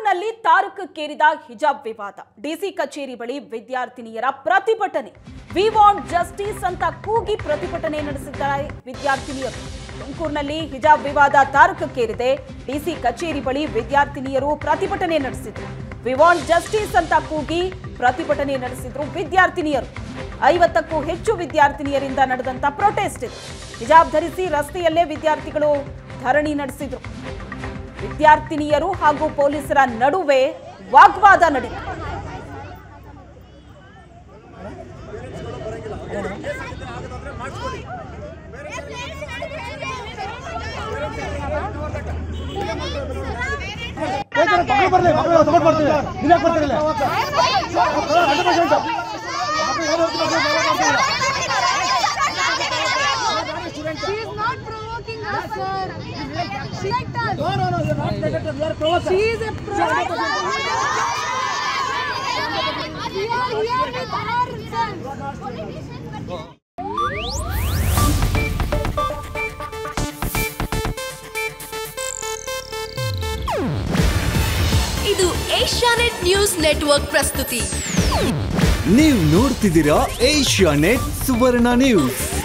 ತುಮಕೂರಿನಲ್ಲಿ ತಾರಕಕ್ಕೇರಿದ ಹಿಜಾಬ್ ವಿವಾದ ಡಿಸಿ ಕಚೇರಿ ಬಳಿ ವಿದ್ಯಾರ್ಥಿನಿಯರ ಪ್ರತಿಭಟನೆ ವಿ ವಾಂಟ್ ಜಸ್ಟಿಸ್ ಅಂತ ಕೂಗಿ ಪ್ರತಿಭಟನೆ ನಡೆಸಿದ್ದಾರೆ ವಿದ್ಯಾರ್ಥಿನಿಯರು ತುಮಕೂರಿನಲ್ಲಿ ಹಿಜಾಬ್ ವಿವಾದ ತಾರಕಕ್ಕೇರಿದೆ ಡಿಸಿ ಕಚೇರಿ ಬಳಿ ವಿದ್ಯಾರ್ಥಿನಿಯರು ಪ್ರತಿಭಟನೆ ನಡೆಸಿದ್ರು ವಿ ವಾಂಟ್ ಜಸ್ಟಿಸ್ ಅಂತ ಕೂಗಿ ಪ್ರತಿಭಟನೆ ನಡೆಸಿದ್ರು ವಿದ್ಯಾರ್ಥಿನಿಯರು ಐವತ್ತಕ್ಕೂ ಹೆಚ್ಚು ವಿದ್ಯಾರ್ಥಿನಿಯರಿಂದ ನಡೆದಂತ ಪ್ರೊಟೆಸ್ಟ್ ಇದು ಹಿಜಾಬ್ ಧರಿಸಿ ರಸ್ತೆಯಲ್ಲೇ ವಿದ್ಯಾರ್ಥಿಗಳು ಧರಣಿ ನಡೆಸಿದ್ರು ವಿದ್ಯಾರ್ಥಿನಿಯರು ಹಾಗೂ ಪೊಲೀಸರ ನಡುವೆ ವಾಗ್ವಾದ ನಡೆಯಿತು ಮಕ್ಕಳು ಬರ್ಲಿ ಮಕ್ಕಳು ಸಪೋರ್ಟ್ ಮಾಡ್ತೀವಿ ನೀವ್ ಯಾಕೆ ಬರ್ತೀರಲ್ಲ She is not provoking us, sir. She liked us. She is a provoker. We are here with her, sir. ಇದು ಏಷ್ಯಾನೆಟ್ ನ್ಯೂಸ್ ನೆಟ್ವರ್ಕ್ ಪ್ರಸ್ತುತಿ ನೀವು ನೋಡ್ತಿದ್ದೀರಾ ಏಷ್ಯಾ ನೆಟ್ ಸುವರ್ಣ ನ್ಯೂಸ್